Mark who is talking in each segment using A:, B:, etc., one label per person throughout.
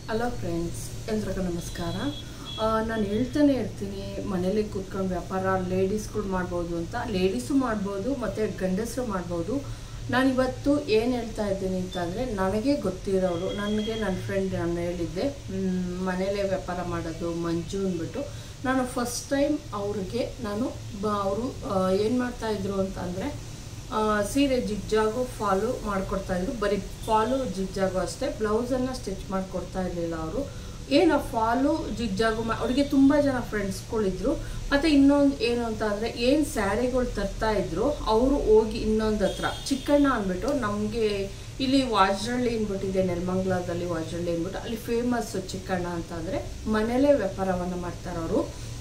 A: hello friends ಎಲ್ರಿಗೂ ನಮಸ್ಕಾರ ನಾನು ಹೇಳ್ತಾನೆ ಇರ್ತೀನಿ ಮನೇಲಿ ಕೂತ್ಕೊಂಡು ವ್ಯಾಪಾರ ಲೇಡೀಸ್ಗಳು ಮಾಡ್ಬೋದು ಅಂತ ಲೇಡೀಸು ಮಾಡ್ಬೋದು ಮತ್ತು ಗಂಡಸರು ಮಾಡ್ಬೋದು ನಾನು ಇವತ್ತು ಏನು ಹೇಳ್ತಾ ಇದ್ದೀನಿ ಅಂತಂದರೆ ನನಗೆ ಗೊತ್ತಿರೋರು ನನಗೆ ನನ್ನ ಫ್ರೆಂಡ್ ನಾನು ಹೇಳಿದ್ದೆ ಮ್, ಮನೇಲೇ ವ್ಯಾಪಾರ ಮಾಡೋದು ಮಂಜು ಅಂದ್ಬಿಟ್ಟು ನಾನು ಫಸ್ಟ್ ಟೈಮ್ ಅವ್ರಿಗೆ ನಾನು ಬ ಅವರು ಏನು ಮಾಡ್ತಾಯಿದ್ರು ಅಂತಂದರೆ ಆ, ಸೀರೆ ಜಿಗ್ಜಾಗು ಫಾಲು ಮಾಡ್ಕೊಡ್ತಾ ಇದ್ರು ಬರೀ ಫಾಲು ಜಿಗ್ಜಾಗು ಅಷ್ಟೇ ಬ್ಲೌಸನ್ನು ಸ್ಟಿಚ್ ಮಾಡಿಕೊಡ್ತಾ ಇರಲಿಲ್ಲ ಅವರು ಏನು ಫಾಲು ಜಿಗ್ಜಾಗು ಮಾ ಅವ್ರಿಗೆ ತುಂಬ ಜನ ಫ್ರೆಂಡ್ಸ್ಗಳಿದ್ರು ಮತ್ತು ಇನ್ನೊಂದು ಏನು ಅಂತ ಅಂದರೆ ಏನು ಸ್ಯಾರಿಗಳು ತರ್ತಾ ಇದ್ರು ಅವರು ಹೋಗಿ ಇನ್ನೊಂದು ಹತ್ರ ಚಿಕ್ಕಣ್ಣ ಅಂದ್ಬಿಟ್ಟು ನಮಗೆ ಇಲ್ಲಿ ವಾಜರಳ್ಳಿ ಅಂದ್ಬಿಟ್ಟಿದೆ ನೆಲಮಂಗ್ಲದಲ್ಲಿ ವಾಜರಳ್ಳಿ ಅಂದ್ಬಿಟ್ಟು ಅಲ್ಲಿ ಫೇಮಸ್ಸು ಚಿಕ್ಕಣ್ಣ ಅಂತ ಅಂದರೆ ಮನೇಲೇ ವ್ಯಾಪಾರವನ್ನು ಮಾಡ್ತಾರೆ ಅವರು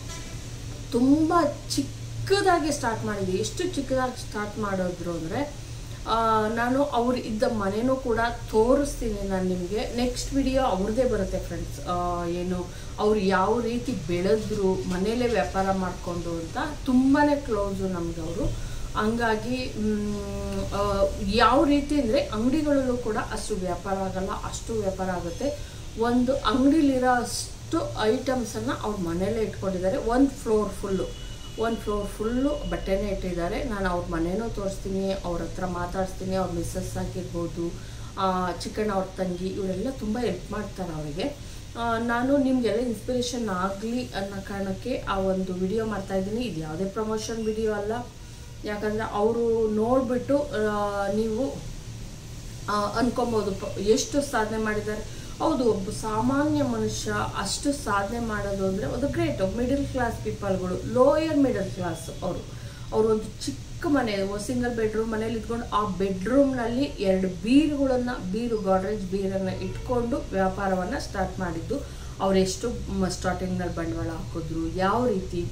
A: ತುಂಬ ಚಿಕ್ಕದಾಗಿ ಸ್ಟಾರ್ಟ್ ಮಾಡಿದ್ವಿ ಎಷ್ಟು ಚಿಕ್ಕದಾಗಿ ಸ್ಟಾರ್ಟ್ ಮಾಡಿದ್ರು ಅಂದರೆ ನಾನು ಅವ್ರು ಇದ್ದ ಮನೆನೂ ಕೂಡ ತೋರಿಸ್ತೀನಿ ನಾನು ನಿಮಗೆ ನೆಕ್ಸ್ಟ್ ವಿಡಿಯೋ ಅವ್ರದ್ದೇ ಬರುತ್ತೆ ಫ್ರೆಂಡ್ಸ್ ಏನು ಅವ್ರು ಯಾವ ರೀತಿ ಬೆಳೆದ್ರು ಮನೇಲೇ ವ್ಯಾಪಾರ ಮಾಡಿಕೊಂಡು ಅಂತ ತುಂಬಾ ಕ್ಲೋಸು ನಮ್ಗೆ ಅವರು ಹಂಗಾಗಿ ಮ್, ಆ, ಯಾವ ರೀತಿ ಅಂದರೆ ಅಂಗಡಿಗಳಲ್ಲೂ ಕೂಡ ಅಷ್ಟು ವ್ಯಾಪಾರ ಆಗಲ್ಲ ಅಷ್ಟು ವ್ಯಾಪಾರ ಆಗುತ್ತೆ ಒಂದು ಅಂಗಡಿಲಿರೋ ಅಷ್ಟು ಐಟಮ್ಸನ್ನು ಅವ್ರ ಮನೇಲೇ ಇಟ್ಕೊಂಡಿದ್ದಾರೆ ಒಂದು ಫ್ಲೋರ್ ಫುಲ್ಲು ಒಂದು ಫ್ಲೋರ್ ಫುಲ್ಲು ಬಟ್ಟೆನೇ ಇಟ್ಟಿದ್ದಾರೆ ನಾನು ಅವ್ರ ಮನೇನೂ ತೋರಿಸ್ತೀನಿ ಅವ್ರ ಹತ್ರ ಮಾತಾಡಿಸ್ತೀನಿ ಅವ್ರ ಮಿಸ್ಸಸ್ ಆಗಿರ್ಬೋದು ಆ, ಚಿಕ್ಕಣ್ಣ ಅವ್ರ ತಂಗಿ ಇವರೆಲ್ಲ ತುಂಬ ಹೆಲ್ಪ್ ಮಾಡ್ತಾರೆ ಅವರಿಗೆ ಆ, ನಾನು ನಿಮಗೆಲ್ಲ ಇನ್ಸ್ಪಿರೇಷನ್ ಆಗಲಿ ಅನ್ನೋ ಕಾರಣಕ್ಕೆ ಆ ಒಂದು ವಿಡಿಯೋ ಮಾಡ್ತಾಯಿದ್ದೀನಿ ಇದು ಯಾವುದೇ ಪ್ರಮೋಷನ್ ವಿಡಿಯೋ ಅಲ್ಲ ಯಾಕಂದರೆ ಅವರು ನೋಡಿಬಿಟ್ಟು ನೀವು ಆ, ಅನ್ಕೊಬೋದು ಪ- ಎಷ್ಟು ಸಾಧನೆ ಮಾಡಿದ್ದಾರೆ ಹೌದು ಒಬ್ಬ ಸಾಮಾನ್ಯ ಮನುಷ್ಯ ಅಷ್ಟು ಸಾಧನೆ ಮಾಡೋದು ಅಂದರೆ ಒಂದು ಗ್ರೇಟ್ ಮಿಡಲ್ ಕ್ಲಾಸ್ ಪೀಪಲ್ಗಳು ಲೋಯರ್ ಮಿಡಲ್ ಕ್ಲಾಸ್ ಅವರು ಅವರು ಒಂದು ಚಿಕ್ಕ ಮನೆ ಸಿಂಗಲ್ ಬೆಡ್ರೂಮ್ ಮನೇಲಿ ಇದ್ಕೊಂಡು ಆ ಬೆಡ್ರೂಮ್ನಲ್ಲಿ ಎರಡು ಬೀರುಗಳನ್ನು ಬೀರು ಗಾಡ್ರೇಜ್ ಬೀರನ್ನು ಇಟ್ಕೊಂಡು ವ್ಯಾಪಾರವನ್ನು ಸ್ಟಾರ್ಟ್ ಮಾಡಿದ್ದು ಅವ್ರು ಎಷ್ಟು ಸ್ಟಾರ್ಟಿಂಗ್ನಲ್ಲಿ ಬಂಡವಾಳ ಹಾಕಿದ್ರು ಯಾವ ರೀತಿ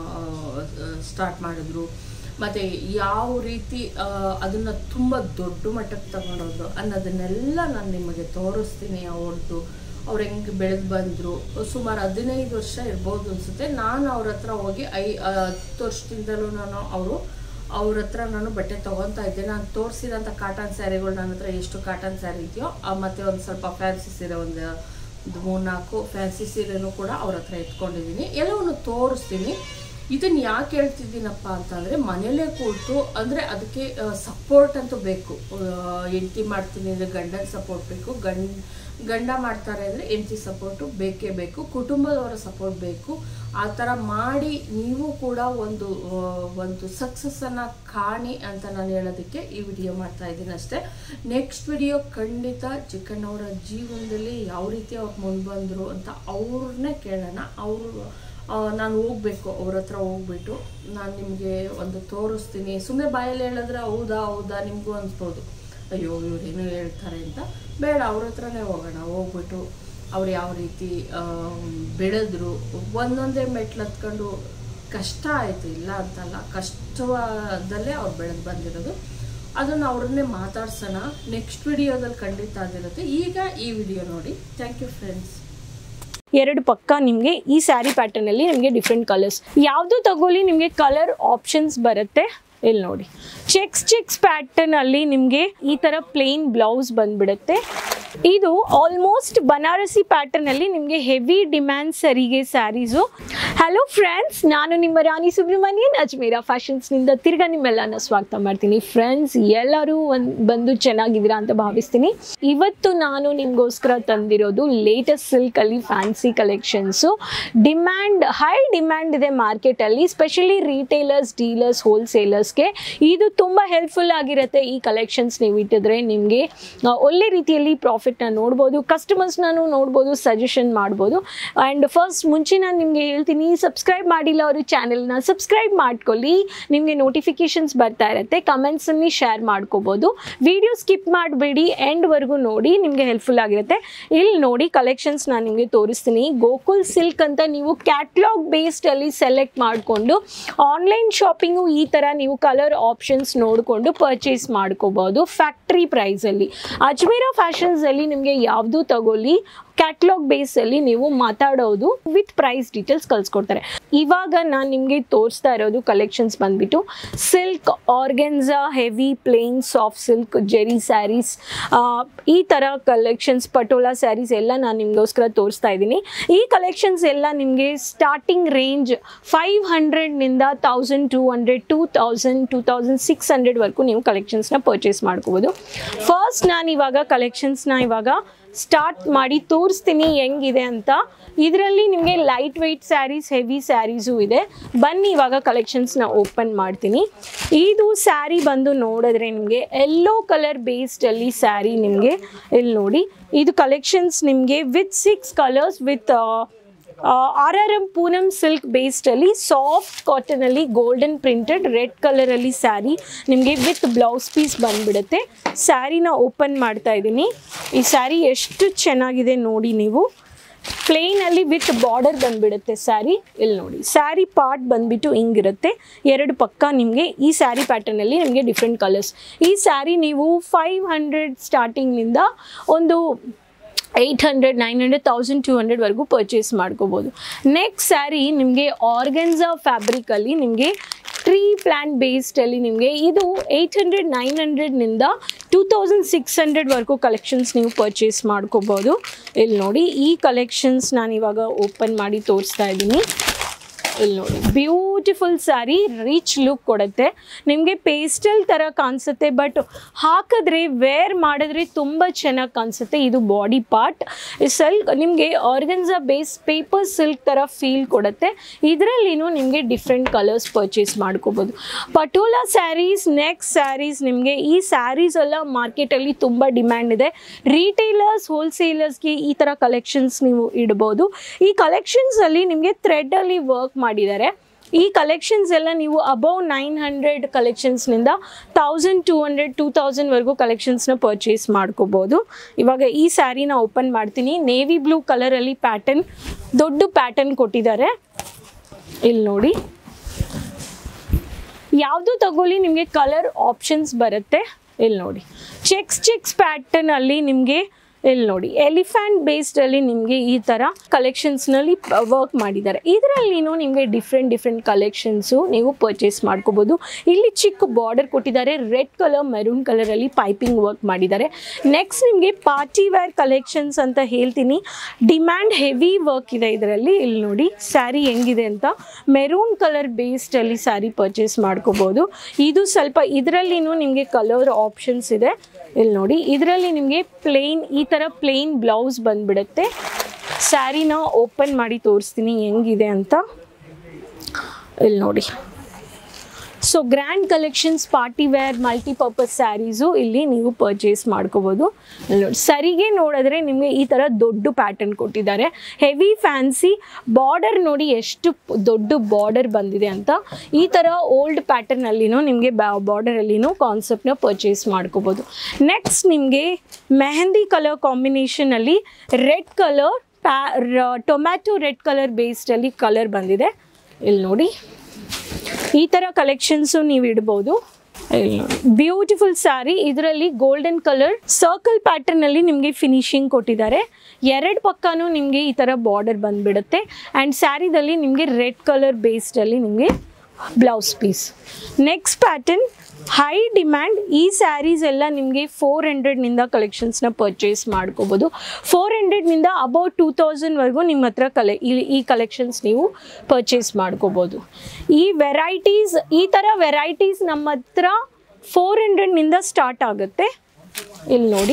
A: ಸ್ಟಾರ್ಟ್ ಮಾಡಿದ್ರು ಮತ್ತು ಯಾವ ರೀತಿ ಅದನ್ನು ತುಂಬ ದೊಡ್ಡ ಮಟ್ಟಕ್ಕೆ ತಗೊಂಡೋದ್ರು ಅನ್ನೋದನ್ನೆಲ್ಲ ನಾನು ನಿಮಗೆ ತೋರಿಸ್ತೀನಿ ಅವ್ರದ್ದು ಅವ್ರು ಹೆಂಗೆ ಬೆಳೆದು ಬಂದರು ಸುಮಾರು ಹದಿನೈದು ವರ್ಷ ಇರ್ಬೋದು ಅನಿಸುತ್ತೆ ನಾನು ಅವ್ರ ಹತ್ರ ಹೋಗಿ ಐ ಆ, ಹತ್ತು ವರ್ಷದಿಂದಲೂ ನಾನು ಅವರು ಅವ್ರ ಹತ್ರ ನಾನು ಬಟ್ಟೆ ತೊಗೊತಾ ಇದ್ದೆ ನಾನು ತೋರಿಸಿದಂಥ ಕಾಟನ್ ಸ್ಯಾರಿಗಳು ನನ್ನ ಹತ್ರ ಎಷ್ಟು ಕಾಟನ್ ಸ್ಯಾರಿ ಇದೆಯೋ ಆ, ಮತ್ತೆ ಒಂದು ಸ್ವಲ್ಪ ಫ್ಯಾನ್ಸಿ ಸೀರೆ ಒಂದು ಒಂದು ಮೂರ್ನಾಲ್ಕು ಫ್ಯಾನ್ಸಿ ಸೀರೆನೂ ಕೂಡ ಅವ್ರ ಹತ್ರ ಎತ್ಕೊಂಡಿದ್ದೀನಿ ಎಲ್ಲವನ್ನು ತೋರಿಸ್ತೀನಿ ಇದನ್ನ ಯಾಕೆ ಹೇಳ್ತಿದ್ದೀನಪ್ಪ ಅಂತಂದರೆ ಮನೇಲೇ ಕೂತು ಅಂದರೆ ಅದಕ್ಕೆ ಸಪೋರ್ಟ್ ಅಂತೂ ಬೇಕು ಹೆಂಡತಿ ಮಾಡ್ತೀನಿ ಅಂದರೆ ಗಂಡನ ಸಪೋರ್ಟ್ ಬೇಕು ಗಂಡ ಗಂಡ ಮಾಡ್ತಾರೆ ಅಂದರೆ ಹೆಂಡತಿ ಸಪೋರ್ಟು ಬೇಕೇ ಬೇಕು ಕುಟುಂಬದವರ ಸಪೋರ್ಟ್ ಬೇಕು ಆ ಥರ ಮಾಡಿ ನೀವು ಕೂಡ ಒಂದು ಆ, ಒಂದು ಸಕ್ಸಸ್ಸನ್ನು ಕಾಣಿ ಅಂತ ನಾನು ಹೇಳೋದಕ್ಕೆ ಈ ವಿಡಿಯೋ ಮಾಡ್ತಾ ಇದ್ದೀನಿ ಅಷ್ಟೇ ನೆಕ್ಸ್ಟ್ ವಿಡಿಯೋ ಖಂಡಿತ ಚಿಕ್ಕಣ್ಣವರ ಜೀವನದಲ್ಲಿ ಯಾವ ರೀತಿ ಅವ್ರು ಮುಂದೆ ಬಂದರು ಅಂತ ಅವ್ರನ್ನೇ ಕೇಳೋಣ ಅವರು ಆ, ನಾನು ಹೋಗ್ಬೇಕು ಅವ್ರ ಹತ್ರ ಹೋಗ್ಬಿಟ್ಟು ನಾನು ನಿಮಗೆ ಒಂದು ತೋರಿಸ್ತೀನಿ ಸುಮ್ಮನೆ ಬಾಯಲ್ಲಿ ಹೇಳಿದ್ರೆ ಹೌದಾ ಹೌದಾ ನಿಮಗೂ ಅನ್ಸ್ಬೋದು ಅಯ್ಯೋ ಇವ್ರೇನು ಹೇಳ್ತಾರೆ ಅಂತ ಬೇಡ ಅವ್ರ ಹತ್ರನೇ ಹೋಗೋಣ ಹೋಗ್ಬಿಟ್ಟು ಅವ್ರು ಯಾವ ರೀತಿ ಆ, ಬೆಳೆದ್ರು ಒಂದೊಂದೇ ಮೆಟ್ಲು ಹತ್ಕೊಂಡು ಕಷ್ಟ ಆಯಿತು ಇಲ್ಲ ಅಂತಲ್ಲ ಕಷ್ಟದಲ್ಲೇ ಅವ್ರು ಬೆಳೆದು ಬಂದಿರೋದು ಅದನ್ನು ಅವ್ರನ್ನೇ ಮಾತಾಡ್ಸೋಣ ನೆಕ್ಸ್ಟ್ ವಿಡಿಯೋದಲ್ಲಿ ಖಂಡಿತ ಆಗಿರುತ್ತೆ ಈಗ ಈ ವಿಡಿಯೋ ನೋಡಿ ಥ್ಯಾಂಕ್ ಯು ಫ್ರೆಂಡ್ಸ್
B: ಎರಡು ಪಕ್ಕ ನಿಮಗೆ ಈ ಸ್ಯಾರಿ ಪ್ಯಾಟರ್ನಲ್ಲಿ ನಿಮಗೆ ಡಿಫ್ರೆಂಟ್ ಕಲರ್ಸ್ ಯಾವುದು ತಗೊಳ್ಳಿ ನಿಮಗೆ ಕಲರ್ ಆಪ್ಷನ್ಸ್ ಬರುತ್ತೆ ಇಲ್ಲಿ ನೋಡಿ ಚೆಕ್ಸ್ ಚೆಕ್ಸ್ ಪ್ಯಾಟರ್ನ್ ಅಲ್ಲಿ ನಿಮಗೆ ಈ ತರ ಪ್ಲೇನ್ ಬ್ಲೌಸ್ ಬಂದ್ಬಿಡುತ್ತೆ ಇದು ಆಲ್ಮೋಸ್ಟ್ ಬನಾರಸಿ ಪ್ಯಾಟರ್ನ್ ಅಲ್ಲಿ ನಿಮಗೆ ಹೆವಿ ಡಿಮ್ಯಾಂಡ್ ಸರಿಗೆ ಸ್ಯಾರೀಸು ಹಲೋ ಫ್ರೆಂಡ್ಸ್ ನಾನು ನಿಮ್ಮ ರಾಣಿ ಸುಬ್ರಹ್ಮಣ್ಯನ್ ಅಜ್ಮೇರ ಫ್ಯಾಷನ್ಸ್ನಿಂದ ತಿರ್ಗಾ ನಿಮ್ಮೆಲ್ಲನ ಸ್ವಾಗತ ಮಾಡ್ತೀನಿ ಫ್ರೆಂಡ್ಸ್ ಎಲ್ಲರೂ ಒಂದು ಬಂದು ಚೆನ್ನಾಗಿದ್ದೀರಾ ಅಂತ ಭಾವಿಸ್ತೀನಿ ಇವತ್ತು ನಾನು ನಿಮಗೋಸ್ಕರ ತಂದಿರೋದು ಲೇಟೆಸ್ಟ್ ಸಿಲ್ಕಲ್ಲಿ fancy collections demand high demand ಇದೆ ಮಾರ್ಕೆಟಲ್ಲಿ ಸ್ಪೆಷಲಿ ರಿಟೇಲರ್ಸ್ ಡೀಲರ್ಸ್ ಹೋಲ್ಸೇಲರ್ಸ್ಗೆ ಇದು ತುಂಬ ಹೆಲ್ಪ್ಫುಲ್ ಆಗಿರುತ್ತೆ ಈ ಕಲೆಕ್ಷನ್ಸ್ ನೀವು ಇಟ್ಟಿದ್ರೆ ನಿಮಗೆ ಒಳ್ಳೆ ರೀತಿಯಲ್ಲಿ ಪ್ರಾಫಿಟ್ನ ನೋಡ್ಬೋದು ಕಸ್ಟಮರ್ಸ್ನೂ ನೋಡ್ಬೋದು ಸಜೆಷನ್ ಮಾಡ್ಬೋದು ಆ್ಯಂಡ್ ಫಸ್ಟ್ ಮುಂಚೆ ನಾನು ನಿಮಗೆ ಹೇಳ್ತೀನಿ ಸಬ್ಸ್ಕ್ರೈಬ್ ಮಾಡಿಲ್ಲ ಅವರು ಚಾನೆಲ್ನ ಸಬ್ಸ್ಕ್ರೈಬ್ ಮಾಡ್ಕೊಳ್ಳಿ ನಿಮಗೆ ನೋಟಿಫಿಕೇಶನ್ಸ್ ಬರ್ತಾ ಇರುತ್ತೆ ಕಮೆಂಟ್ಸಲ್ಲಿ ಶೇರ್ ಮಾಡ್ಕೋಬೋದು ವಿಡಿಯೋ ಸ್ಕಿಪ್ ಮಾಡಬೇಡಿ ಎಂಡ್ವರೆಗೂ ನೋಡಿ ನಿಮಗೆ ಹೆಲ್ಪ್ಫುಲ್ ಆಗಿರುತ್ತೆ ಇಲ್ಲಿ ನೋಡಿ ಕಲೆಕ್ಷನ್ಸ್ ನಾನು ನಿಮಗೆ ತೋರಿಸ್ತೀನಿ ಗೋಕುಲ್ ಸಿಲ್ಕ್ ಅಂತ ನೀವು ಕ್ಯಾಟ್ಲಾಗ್ ಬೇಸ್ಡಲ್ಲಿ ಸೆಲೆಕ್ಟ್ ಮಾಡಿಕೊಂಡು ಆನ್ಲೈನ್ ಶಾಪಿಂಗು ಈ ಥರ ನೀವು ಕಲರ್ ಆಪ್ಷನ್ಸ್ ನೋಡಿಕೊಂಡು ಪರ್ಚೇಸ್ ಮಾಡ್ಕೋಬೋದು ಫ್ಯಾಕ್ಟ್ರಿ ಪ್ರೈಸಲ್ಲಿ ಅಜ್ಮೀರಾ ಫ್ಯಾಷನ್ಸಲ್ಲಿ ನಿಮಗೆ ಯಾವುದು ತಗೊಳ್ಳಿ ಕ್ಯಾಟ್ಲಾಗ್ ಬೇಸಲ್ಲಿ ನೀವು ಮಾತಾಡೋದು ವಿತ್ ಪ್ರೈಸ್ ಡೀಟೇಲ್ಸ್ ಕಳ್ಸ್ಕೊಡ್ತಾರೆ ಇವಾಗ ನಾನು ನಿಮಗೆ ತೋರಿಸ್ತಾ ಇರೋದು ಕಲೆಕ್ಷನ್ಸ್ ಬಂದ್ಬಿಟ್ಟು silk organza heavy plain soft silk zari saris ಈ ಥರ ಕಲೆಕ್ಷನ್ಸ್ ಪಟೋಲಾ ಸ್ಯಾರೀಸ್ ಎಲ್ಲ ನಾನು ನಿಮಗೋಸ್ಕರ ತೋರಿಸ್ತಾ ಇದ್ದೀನಿ ಈ ಕಲೆಕ್ಷನ್ಸ್ ಎಲ್ಲ ನಿಮಗೆ ಸ್ಟಾರ್ಟಿಂಗ್ ರೇಂಜ್ ಫೈವ್ ಹಂಡ್ರೆಡ್ನಿಂದ thousand two hundred two thousand two thousand six ಹಂಡ್ರೆಡ್ವರೆಗೂ ನೀವು ಕಲೆಕ್ಷನ್ಸ್ನ ಪರ್ಚೇಸ್ ಮಾಡ್ಕೋಬೋದು ಫಸ್ಟ್ ನಾನು ಇವಾಗ ಕಲೆಕ್ಷನ್ಸ್ನ ಇವಾಗ ಸ್ಟಾರ್ಟ್ ಮಾಡಿ ತೋರಿಸ್ತೀನಿ ಹೆಂಗಿದೆ ಅಂತ ಇದರಲ್ಲಿ ನಿಮಗೆ light weight saris heavy saris ಇದೆ ಬನ್ನಿ ಇವಾಗ ಕಲೆಕ್ಷನ್ಸ್ನ ಓಪನ್ ಮಾಡ್ತೀನಿ ಇದು ಸ್ಯಾರಿ ಬಂದು ನೋಡಿದ್ರೆ ನಿಮಗೆ ಎಲ್ಲೋ ಕಲರ್ ಬೇಸ್ಡಲ್ಲಿ ಸ್ಯಾರಿ ನಿಮಗೆ ಇಲ್ಲಿ ನೋಡಿ ಇದು ಕಲೆಕ್ಷನ್ಸ್ ನಿಮಗೆ with six colours with R R M Poonam silk ಬೇಸ್ಡಲ್ಲಿ ಸಾಫ್ಟ್ ಕಾಟನಲ್ಲಿ ಗೋಲ್ಡನ್ ಪ್ರಿಂಟೆಡ್ ರೆಡ್ ಕಲರಲ್ಲಿ ಸ್ಯಾರಿ ನಿಮಗೆ ವಿತ್ ಬ್ಲೌಸ್ ಪೀಸ್ ಬಂದ್ಬಿಡುತ್ತೆ ಸ್ಯಾರಿನ ಓಪನ್ ಮಾಡ್ತಾ ಇದ್ದೀನಿ ಈ ಸ್ಯಾರಿ ಎಷ್ಟು ಚೆನ್ನಾಗಿದೆ ನೋಡಿ ನೀವು ಪ್ಲೇನಲ್ಲಿ ವಿತ್ ಬಾರ್ಡರ್ ಬಂದ್ಬಿಡುತ್ತೆ ಸ್ಯಾರಿ ಇಲ್ಲಿ ನೋಡಿ ಸ್ಯಾರಿ ಪಾರ್ಟ್ ಬಂದ್ಬಿಟ್ಟು ಹಿಂಗಿರುತ್ತೆ ಎರಡು ಪಕ್ಕ ನಿಮಗೆ ಈ ಸ್ಯಾರಿ ಪ್ಯಾಟರ್ನಲ್ಲಿ ನಿಮಗೆ ಡಿಫ್ರೆಂಟ್ ಕಲರ್ಸ್ ಈ ಸ್ಯಾರಿ ನೀವು ಫೈವ್ ಹಂಡ್ರೆಡ್ ಸ್ಟಾರ್ಟಿಂಗ್ನಿಂದ ಒಂದು eight hundred nine hundred thousand two ಹಂಡ್ರೆಡ್ವರೆಗೂ ಪರ್ಚೇಸ್ ಮಾಡ್ಕೋಬೋದು ನೆಕ್ಸ್ಟ್ ಸ್ಯಾರಿ ನಿಮಗೆ ಆರ್ಗೆನ್ಸಾ ಫ್ಯಾಬ್ರಿಕಲ್ಲಿ ನಿಮಗೆ ಟ್ರೀ ಪ್ಲ್ಯಾನ್ ಬೇಸ್ಡಲ್ಲಿ ನಿಮಗೆ ಇದು ಏಯ್ಟ್ ಹಂಡ್ರೆಡ್ ನೈನ್ ಹಂಡ್ರೆಡ್ನಿಂದ ಟೂ ತೌಸಂಡ್ ಸಿಕ್ಸ್ ಹಂಡ್ರೆಡ್ವರೆಗೂ ಕಲೆಕ್ಷನ್ಸ್ ನೀವು ಪರ್ಚೇಸ್ ಮಾಡ್ಕೋಬೋದು ಇಲ್ಲಿ ನೋಡಿ ಈ ಕಲೆಕ್ಷನ್ಸ್ ನಾನು ಇವಾಗ ಓಪನ್ ಮಾಡಿ ತೋರಿಸ್ತಾ ಇದ್ದೀನಿ ಇಲ್ಲಿ ನೋಡಿ ಬ್ಯೂಟಿಫುಲ್ ಸ್ಯಾರಿ ರಿಚ್ ಲುಕ್ ಕೊಡುತ್ತೆ ನಿಮಗೆ ಪೇಸ್ಟಲ್ ಥರ ಕಾಣಿಸುತ್ತೆ ಬಟ್ ಹಾಕಿದ್ರೆ ವೇರ್ ಮಾಡಿದ್ರೆ ತುಂಬ ಚೆನ್ನಾಗಿ ಕಾಣಿಸುತ್ತೆ ಇದು ಬಾಡಿ ಪಾರ್ಟ್ ಸಿಲ್ಕ್ ನಿಮಗೆ ಆರ್ಗನ್ಸಾ ಬೇಸ್ ಪೇಪರ್ ಸಿಲ್ಕ್ ಥರ ಫೀಲ್ ಕೊಡುತ್ತೆ ಇದರಲ್ಲಿನೂ ನಿಮಗೆ ಡಿಫ್ರೆಂಟ್ ಕಲರ್ಸ್ ಪರ್ಚೇಸ್ ಮಾಡ್ಕೋಬೋದು ಪಟೋಲಾ ಸ್ಯಾರೀಸ್ ನೆಕ್ಸ್ಟ್ ಸ್ಯಾರೀಸ್ ನಿಮಗೆ ಈ ಸ್ಯಾರೀಸ್ ಎಲ್ಲ ಮಾರ್ಕೆಟಲ್ಲಿ ತುಂಬ ಡಿಮ್ಯಾಂಡ್ ಇದೆ ರೀಟೇಲರ್ಸ್ ಹೋಲ್ಸೇಲರ್ಸ್ಗೆ ಈ ಥರ ಕಲೆಕ್ಷನ್ಸ್ ನೀವು ಇಡ್ಬೋದು ಈ ಕಲೆಕ್ಷನ್ಸಲ್ಲಿ ನಿಮಗೆ ಥ್ರೆಡ್ಡಲ್ಲಿ ವರ್ಕ್ ಮಾಡಿದ್ದಾರೆ ಈ ಕಲೆಕ್ಷನ್ಸ್ ಎಲ್ಲ ನೀವು ಅಬೌವ್ ನೈನ್ ಹಂಡ್ರೆಡ್ ಕಲೆಕ್ಷನ್ಸ್ನಿಂದ ತೌಸಂಡ್ ಟೂ ಹಂಡ್ರೆಡ್ ಟೂ ತೌಸಂಡ್ವರೆಗೂ ಕಲೆಕ್ಷನ್ಸ್ನ ಪರ್ಚೇಸ್ ಮಾಡ್ಕೋಬೋದು ಇವಾಗ ಈ ಸ್ಯಾರಿನ ಓಪನ್ ಮಾಡ್ತೀನಿ ನೇವಿ ಬ್ಲೂ ಕಲರಲ್ಲಿ ಪ್ಯಾಟರ್ನ್ ದೊಡ್ಡ ಪ್ಯಾಟರ್ನ್ ಕೊಟ್ಟಿದ್ದಾರೆ ಇಲ್ಲಿ ನೋಡಿ ಯಾವುದು ತಗೊಳ್ಳಿ ನಿಮಗೆ ಕಲರ್ ಆಪ್ಷನ್ಸ್ ಬರುತ್ತೆ ಇಲ್ಲಿ ನೋಡಿ ಚೆಕ್ಸ್ ಚೆಕ್ಸ್ ಪ್ಯಾಟರ್ನಲ್ಲಿ ನಿಮಗೆ ಇಲ್ಲಿ ನೋಡಿ ಎಲಿಫ್ಯಾಂಟ್ ಬೇಸ್ಡಲ್ಲಿ ನಿಮಗೆ ಈ ಥರ ಕಲೆಕ್ಷನ್ಸ್ನಲ್ಲಿ ವರ್ಕ್ ಮಾಡಿದ್ದಾರೆ ಇದರಲ್ಲಿನೂ ನಿಮಗೆ ಡಿಫ್ರೆಂಟ್ ಡಿಫ್ರೆಂಟ್ ಕಲೆಕ್ಷನ್ಸು ನೀವು ಪರ್ಚೇಸ್ ಮಾಡ್ಕೋಬೋದು ಇಲ್ಲಿ ಚಿಕ್ಕ ಬಾರ್ಡರ್ ಕೊಟ್ಟಿದ್ದಾರೆ ರೆಡ್ ಕಲರ್ ಮೆರೂನ್ ಕಲರಲ್ಲಿ ಪೈಪಿಂಗ್ ವರ್ಕ್ ಮಾಡಿದ್ದಾರೆ ನೆಕ್ಸ್ಟ್ ನಿಮಗೆ ಪಾರ್ಟಿ ವೇರ್ ಕಲೆಕ್ಷನ್ಸ್ ಅಂತ ಹೇಳ್ತೀನಿ ಡಿಮ್ಯಾಂಡ್ ಹೆವಿ ವರ್ಕ್ ಇದೆ ಇದರಲ್ಲಿ ಇಲ್ಲಿ ನೋಡಿ ಸ್ಯಾರಿ ಹೆಂಗಿದೆ ಅಂತ ಮೆರೂನ್ ಕಲರ್ ಬೇಸ್ಡಲ್ಲಿ ಸ್ಯಾರಿ ಪರ್ಚೇಸ್ ಮಾಡ್ಕೋಬೋದು ಇದು ಸ್ವಲ್ಪ ಇದರಲ್ಲಿನೂ ನಿಮಗೆ ಕಲರ್ ಆಪ್ಷನ್ಸ್ ಇದೆ ಇಲ್ಲಿ ನೋಡಿ ಇದರಲ್ಲಿ ನಿಮಗೆ ಪ್ಲೇನ್ ಈ ಥರ ಪ್ಲೇನ್ ಬ್ಲೌಸ್ ಬಂದ್ಬಿಡುತ್ತೆ ಸ್ಯಾರಿನ ಓಪನ್ ಮಾಡಿ ತೋರಿಸ್ತೀನಿ ಹೆಂಗಿದೆ ಅಂತ ಇಲ್ಲಿ ನೋಡಿ so grand collections party wear multipurpose saris ಇಲ್ಲಿ ನೀವು ಪರ್ಚೇಸ್ ಮಾಡ್ಕೋಬೋದು ಇಲ್ಲಿ ನೋಡಿ ಸರಿಗೆ ನೋಡಿದ್ರೆ ನಿಮಗೆ ಈ ಥರ ದೊಡ್ಡ ಪ್ಯಾಟರ್ನ್ ಕೊಟ್ಟಿದ್ದಾರೆ ಹೆವಿ ಫ್ಯಾನ್ಸಿ ಬಾರ್ಡರ್ ನೋಡಿ ಎಷ್ಟು ಪ್- ದೊಡ್ಡ ಬಾರ್ಡರ್ ಬಂದಿದೆ ಅಂತ ಈ ಥರ ಓಲ್ಡ್ ಪ್ಯಾಟರ್ನಲ್ಲಿನೂ ನಿಮಗೆ ಬಾರ್ಡರಲ್ಲಿನೂ ಕಾನ್ಸೆಪ್ಟ್ನ ಪರ್ಚೇಸ್ ಮಾಡ್ಕೋಬೋದು ನೆಕ್ಸ್ಟ್ ನಿಮಗೆ ಮೆಹಂದಿ ಕಲರ್ ಕಾಂಬಿನೇಷನಲ್ಲಿ ರೆಡ್ ಕಲರ್ ಪ್ಯಾ ಟೊಮ್ಯಾಟೊ ರೆಡ್ ಕಲರ್ ಬೇಸ್ಡಲ್ಲಿ ಕಲರ್ ಬಂದಿದೆ ಇಲ್ಲಿ ನೋಡಿ ಈ ಥರ ಕಲೆಕ್ಷನ್ಸು ನೀವು ಇಡ್ಬೋದು ಬ್ಯೂಟಿಫುಲ್ ಸ್ಯಾರಿ ಇದರಲ್ಲಿ ಗೋಲ್ಡನ್ ಕಲರ್ ಸರ್ಕಲ್ ಪ್ಯಾಟರ್ನ್ ಅಲ್ಲಿ ನಿಮಗೆ ಫಿನಿಶಿಂಗ್ ಕೊಟ್ಟಿದ್ದಾರೆ ಎರಡು ಪಕ್ಕನೂ ನಿಮಗೆ ಈ ಥರ ಬಾರ್ಡರ್ ಬಂದ್ಬಿಡುತ್ತೆ ಆ್ಯಂಡ್ ಸ್ಯಾರಿದಲ್ಲಿ ನಿಮಗೆ ರೆಡ್ ಕಲರ್ ಬೇಸ್ಡಲ್ಲಿ ನಿಮಗೆ blouse piece next pattern high demand ಈ ಸ್ಯಾರೀಸ್ ಎಲ್ಲ ನಿಮಗೆ ಫೋರ್ ಹಂಡ್ರೆಡ್ನಿಂದ ಕಲೆಕ್ಷನ್ಸ್ನ ಪರ್ಚೇಸ್ ಮಾಡ್ಕೋಬೋದು ಫೋರ್ ಹಂಡ್ರೆಡ್ನಿಂದ ಅಬೌಟ್ ಟೂ ತೌಸಂಡ್ವರೆಗೂ ನಿಮ್ಮ ಹತ್ರ ಕಲೆ ಈ ಈ ಕಲೆಕ್ಷನ್ಸ್ ನೀವು ಪರ್ಚೇಸ್ ಮಾಡ್ಕೋಬೋದು ಈ ವೆರೈಟೀಸ್ ಈ ಥರ ವೆರೈಟೀಸ್ ನಮ್ಮ ಹತ್ರ ಫೋರ್ ಹಂಡ್ರೆಡ್ನಿಂದ ಸ್ಟಾರ್ಟ್ ಆಗುತ್ತೆ ಇಲ್ಲಿ ನೋಡಿ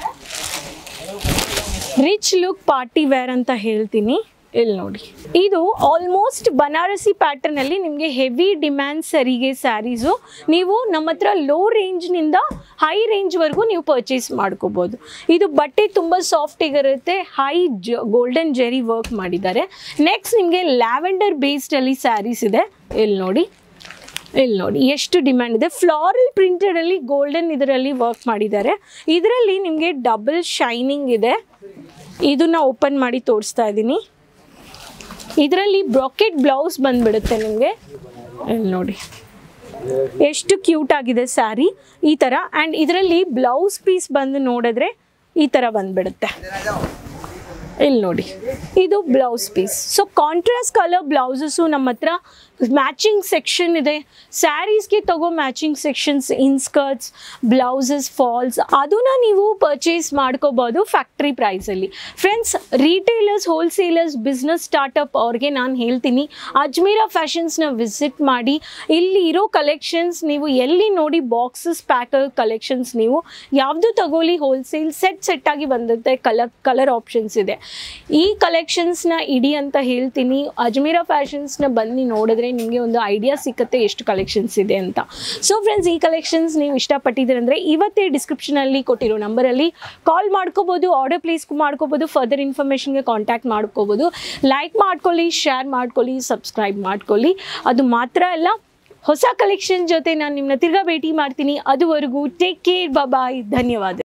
B: ರಿಚ್ ಲುಕ್ ಪಾರ್ಟಿ ವೇರ್ ಅಂತ ಹೇಳ್ತೀನಿ ಇಲ್ಲಿ ನೋಡಿ ಇದು ಆಲ್ಮೋಸ್ಟ್ ಬನಾರಸಿ ಪ್ಯಾಟರ್ನ್ ಅಲ್ಲಿ ನಿಮಗೆ ಹೆವಿ ಡಿಮ್ಯಾಂಡ್ ಸರಿಗೆ ಸ್ಯಾರೀಸು ನೀವು ನಮ್ಮ ಹತ್ರ ಲೋ ರೇಂಜ್ನಿಂದ ಹೈ ರೇಂಜ್ವರೆಗೂ ನೀವು ಪರ್ಚೇಸ್ ಮಾಡ್ಕೋಬೋದು ಇದು ಬಟ್ಟೆ ತುಂಬ ಸಾಫ್ಟ್ ಇರುತ್ತೆ ಹೈ ಜ ಗೋಲ್ಡನ್ ಜೆರಿ ವರ್ಕ್ ಮಾಡಿದ್ದಾರೆ ನೆಕ್ಸ್ಟ್ ನಿಮಗೆ ಲ್ಯಾವೆಂಡರ್ ಬೇಸ್ಡಲ್ಲಿ ಸ್ಯಾರೀಸ್ ಇದೆ ಇಲ್ಲಿ ನೋಡಿ ಇಲ್ಲಿ ನೋಡಿ ಎಷ್ಟು ಡಿಮ್ಯಾಂಡ್ ಇದೆ ಫ್ಲಾರಲ್ ಪ್ರಿಂಟೆಡಲ್ಲಿ ಗೋಲ್ಡನ್ ಇದರಲ್ಲಿ ವರ್ಕ್ ಮಾಡಿದ್ದಾರೆ ಇದರಲ್ಲಿ ನಿಮಗೆ ಡಬಲ್ ಶೈನಿಂಗ್ ಇದೆ ಇದನ್ನ ಓಪನ್ ಮಾಡಿ ತೋರಿಸ್ತಾ ಇದ್ದೀನಿ ಇದರಲ್ಲಿ ಬ್ರಾಕೆಟ್ ಬ್ಲೌಸ್ ಬಂದ್ಬಿಡುತ್ತೆ ನಿಮಗೆ ಇಲ್ಲಿ ನೋಡಿ ಎಷ್ಟು ಕ್ಯೂಟ್ ಆಗಿದೆ ಸ್ಯಾರಿ ಈ ಥರ ಆ್ಯಂಡ್ ಇದರಲ್ಲಿ ಬ್ಲೌಸ್ ಪೀಸ್ ಬಂದು ನೋಡಿದ್ರೆ ಈ ಥರ ಬಂದ್ಬಿಡುತ್ತೆ ಇಲ್ಲಿ ನೋಡಿ ಇದು blouse piece so contrast colour blouses ನಮ್ಮ ಹತ್ರ ಮ್ಯಾಚಿಂಗ್ ಸೆಕ್ಷನ್ ಇದೆ ಸ್ಯಾರೀಸ್ಗೆ ತಗೋ matching sections inskirts blouses falls ಅದನ್ನ ನೀವು ಪರ್ಚೇಸ್ ಮಾಡ್ಕೋಬೋದು ಫ್ಯಾಕ್ಟ್ರಿ ಪ್ರೈಸಲ್ಲಿ friends retailers wholesalers business startup ಅವ್ರಿಗೆ ನಾನು ಹೇಳ್ತೀನಿ ಅಜ್ಮೀರಾ ಫ್ಯಾಷನ್ಸ್ನ ವಿಸಿಟ್ ಮಾಡಿ ಇಲ್ಲಿ ಇರೋ ಕಲೆಕ್ಷನ್ಸ್ ನೀವು ಎಲ್ಲಿ ನೋಡಿ ಬಾಕ್ಸಸ್ ಪ್ಯಾಕ್ ಕಲೆಕ್ಷನ್ಸ್ ನೀವು ಯಾವುದು ತಗೊಳ್ಳಿ ಹೋಲ್ಸೇಲ್ ಸೆಟ್ ಸೆಟ್ ಆಗಿ ಬಂದಿರುತ್ತೆ ಕಲರ್ ಕಲರ್ ಆಪ್ಷನ್ಸ್ ಇದೆ ಈ ಕಲೆಕ್ಷನ್ಸ್ನ ಇಡಿ ಅಂತ ಹೇಳ್ತೀನಿ ಅಜ್ಮೀರಾ ಫ್ಯಾಷನ್ಸ್ನ ಬನ್ನಿ ನೋಡಿದ್ರೆ ನಿಮಗೆ ಒಂದು ಐಡಿಯಾ ಸಿಕ್ಕತ್ತೆ ಎಷ್ಟು ಕಲೆಕ್ಷನ್ಸ್ ಇದೆ ಅಂತ ಸೊ ಫ್ರೆಂಡ್ಸ್ ಈ ಕಲೆಕ್ಷನ್ಸ್ ನೀವು ಇಷ್ಟಪಟ್ಟಿದ್ದೀರ ಅಂದರೆ ಇವತ್ತೇ ಡಿಸ್ಕ್ರಿಪ್ಷನಲ್ಲಿ ಕೊಟ್ಟಿರೋ ನಂಬರಲ್ಲಿ ಕಾಲ್ ಮಾಡ್ಕೋಬೋದು ಆರ್ಡರ್ ಪ್ಲೇಸ್ ಮಾಡ್ಕೋಬೋದು ಫರ್ದರ್ ಇನ್ಫಾರ್ಮೇಷನ್ಗೆ ಕಾಂಟ್ಯಾಕ್ಟ್ ಮಾಡ್ಕೋಬೋದು ಲೈಕ್ ಮಾಡ್ಕೊಳ್ಳಿ ಶೇರ್ ಮಾಡ್ಕೊಳ್ಳಿ ಸಬ್ಸ್ಕ್ರೈಬ್ ಮಾಡ್ಕೊಳ್ಳಿ ಅದು ಮಾತ್ರ ಅಲ್ಲ ಹೊಸ ಕಲೆಕ್ಷನ್ ಜೊತೆ ನಾನು ನಿಮ್ಮನ್ನ ತಿರ್ಗಾ ಭೇಟಿ ಮಾಡ್ತೀನಿ ಅದುವರೆಗೂ ಟೇಕ್ ಕೇರ್ ಬಾಯ್ ಧನ್ಯವಾದ